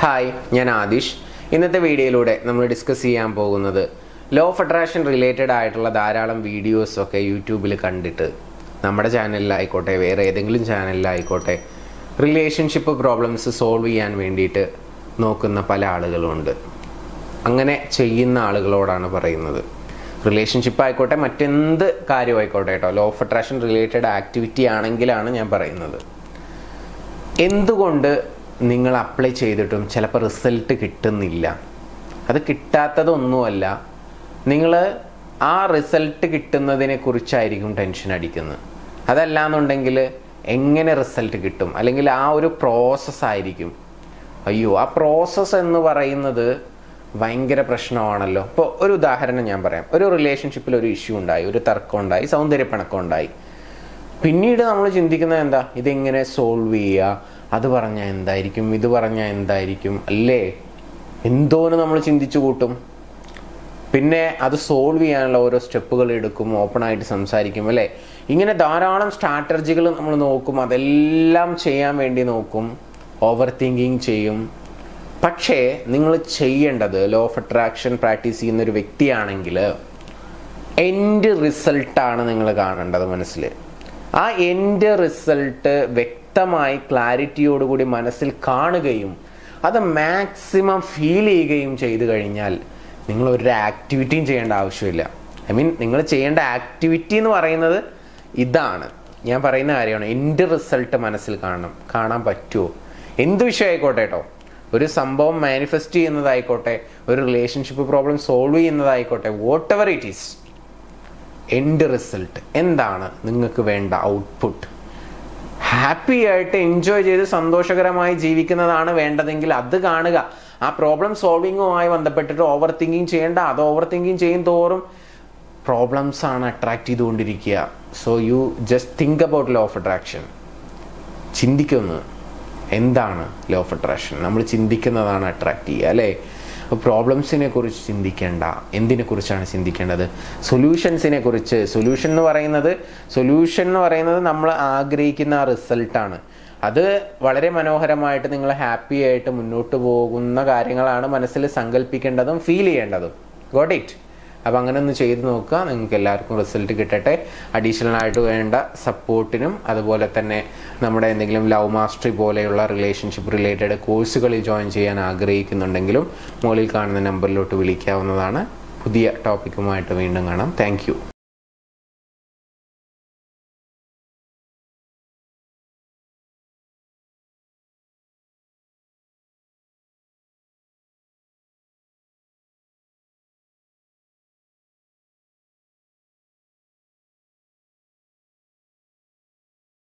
hi ഞാൻ ആദിഷ് ഇന്നത്തെ വീഡിയോയിലൂടെ നമ്മൾ ഡിസ്കസ് ചെയ്യാൻ പോകുന്നത് ലോ ഓഫ് അട്രാക്ഷൻ റിലേറ്റഡ് ആയിട്ടുള്ള ധാരാളം വീഡിയോസ് ഒക്കെ യൂട്യൂബിൽ കണ്ടിട്ട് നമ്മുടെ ചാനലിലായിക്കോട്ടെ വേറെ ഏതെങ്കിലും ചാനലിലായിക്കോട്ടെ റിലേഷൻഷിപ്പ് പ്രോബ്ലംസ് സോൾവ് ചെയ്യാൻ വേണ്ടിയിട്ട് നോക്കുന്ന പല ആളുകളുമുണ്ട് അങ്ങനെ ചെയ്യുന്ന ആളുകളോടാണ് പറയുന്നത് റിലേഷൻഷിപ്പ് ആയിക്കോട്ടെ മറ്റെന്ത് കാര്യമായിക്കോട്ടെ കേട്ടോ law of attraction related activity ആണെങ്കിലാണ് ഞാൻ പറയുന്നത് എന്തുകൊണ്ട് നിങ്ങൾ അപ്ലൈ ചെയ്തിട്ടും ചിലപ്പോൾ റിസൾട്ട് കിട്ടുന്നില്ല അത് കിട്ടാത്തതൊന്നുമല്ല നിങ്ങൾ ആ റിസൾട്ട് കിട്ടുന്നതിനെ കുറിച്ചായിരിക്കും ടെൻഷൻ അടിക്കുന്നത് അതല്ലാന്നുണ്ടെങ്കിൽ എങ്ങനെ റിസൾട്ട് കിട്ടും അല്ലെങ്കിൽ ആ ഒരു പ്രോസസ്സ് ആയിരിക്കും അയ്യോ ആ പ്രോസസ്സ് എന്ന് പറയുന്നത് ഭയങ്കര പ്രശ്നമാണല്ലോ ഇപ്പോൾ ഒരു ഉദാഹരണം ഞാൻ പറയാം ഒരു റിലേഷൻഷിപ്പിൽ ഒരു ഇഷ്യൂ ഉണ്ടായി ഒരു തർക്കം ഉണ്ടായി സൗന്ദര്യപ്പിണക്കം ഉണ്ടായി പിന്നീട് നമ്മൾ ചിന്തിക്കുന്നത് എന്താ ഇതെങ്ങനെ സോൾവ് ചെയ്യുക അത് പറഞ്ഞാൽ എന്തായിരിക്കും ഇത് പറഞ്ഞാൽ എന്തായിരിക്കും അല്ലേ എന്തോന്ന് നമ്മൾ ചിന്തിച്ചു കൂട്ടും പിന്നെ അത് സോൾവ് ചെയ്യാനുള്ള ഓരോ സ്റ്റെപ്പുകൾ എടുക്കും ഓപ്പണായിട്ട് സംസാരിക്കും അല്ലേ ഇങ്ങനെ ധാരാളം സ്ട്രാറ്റജികൾ നമ്മൾ നോക്കും അതെല്ലാം ചെയ്യാൻ വേണ്ടി നോക്കും ഓവർ തിങ്കിങ് ചെയ്യും പക്ഷേ നിങ്ങൾ ചെയ്യേണ്ടത് ലോ ഓഫ് അട്രാക്ഷൻ പ്രാക്ടീസ് ചെയ്യുന്ന ഒരു വ്യക്തിയാണെങ്കിൽ എൻഡ് റിസൾട്ടാണ് നിങ്ങൾ കാണേണ്ടത് മനസ്സിൽ ആ എൻഡ് റിസൾട്ട് വ്യക്തമായി ക്ലാരിറ്റിയോടുകൂടി മനസ്സിൽ കാണുകയും അത് മാക്സിമം ഫീൽ ചെയ്യുകയും ചെയ്തു കഴിഞ്ഞാൽ നിങ്ങൾ ഒരു ആക്ടിവിറ്റിയും ചെയ്യേണ്ട ആവശ്യമില്ല ഐ മീൻ നിങ്ങൾ ചെയ്യേണ്ട ആക്ടിവിറ്റി എന്ന് പറയുന്നത് ഇതാണ് ഞാൻ പറയുന്ന കാര്യമാണ് എൻഡ് റിസൾട്ട് മനസ്സിൽ കാണണം കാണാൻ പറ്റുമോ എന്ത് വിഷയമായിക്കോട്ടെ കേട്ടോ ഒരു സംഭവം മാനിഫെസ്റ്റ് ചെയ്യുന്നതായിക്കോട്ടെ ഒരു റിലേഷൻഷിപ്പ് പ്രോബ്ലം സോൾവ് ചെയ്യുന്നതായിക്കോട്ടെ whatever it is end result എന്താണ് നിങ്ങൾക്ക് വേണ്ട ഔട്ട്പുട്ട് ഹാപ്പി ആയിട്ട് എൻജോയ് ചെയ്ത് സന്തോഷകരമായി ജീവിക്കുന്നതാണ് വേണ്ടതെങ്കിൽ അത് കാണുക ആ പ്രോബ്ലം സോൾവിങ്ങുമായി ബന്ധപ്പെട്ടിട്ട് ഓവർ തിങ്കിങ് ചെയ്യേണ്ട അത് ഓവർ തിങ്കിങ് ചെയ്യും തോറും പ്രോബ്ലംസ് ആണ് അട്രാക്ട് ചെയ്തുകൊണ്ടിരിക്കുക so you just think about law of attraction ചിന്തിക്കുന്നു എന്താണ് ലോ ഓഫ് അട്രാക്ഷൻ നമ്മൾ ചിന്തിക്കുന്നതാണ് അട്രാക്ട് ചെയ്യുക അല്ലേ അപ്പോൾ പ്രോബ്ലംസിനെ കുറിച്ച് ചിന്തിക്കേണ്ട എന്തിനെ കുറിച്ചാണ് ചിന്തിക്കേണ്ടത് സൊല്യൂഷൻസിനെ കുറിച്ച് സൊല്യൂഷൻ എന്ന് പറയുന്നത് സൊല്യൂഷൻ എന്ന് പറയുന്നത് നമ്മൾ ആഗ്രഹിക്കുന്ന ആ റിസൾട്ടാണ് അത് വളരെ മനോഹരമായിട്ട് നിങ്ങൾ ഹാപ്പി ആയിട്ട് മുന്നോട്ട് പോകുന്ന കാര്യങ്ങളാണ് മനസ്സിൽ സങ്കല്പിക്കേണ്ടതും ഫീൽ ചെയ്യേണ്ടതും ഗോട്ട് ഇറ്റ് അപ്പോൾ അങ്ങനെ ഒന്ന് ചെയ്ത് നോക്കുക നിങ്ങൾക്ക് എല്ലാവർക്കും റിസൾട്ട് കിട്ടട്ടെ അഡീഷണൽ ആയിട്ട് വേണ്ട സപ്പോർട്ടിനും അതുപോലെ തന്നെ നമ്മുടെ എന്തെങ്കിലും ലവ് മാസ്റ്ററി പോലെയുള്ള റിലേഷൻഷിപ്പ് റിലേറ്റഡ് കോഴ്സുകളിൽ ജോയിൻ ചെയ്യാൻ ആഗ്രഹിക്കുന്നുണ്ടെങ്കിലും മുകളിൽ കാണുന്ന നമ്പറിലോട്ട് വിളിക്കാവുന്നതാണ് പുതിയ ടോപ്പിക്കുമായിട്ട് വീണ്ടും കാണാം താങ്ക്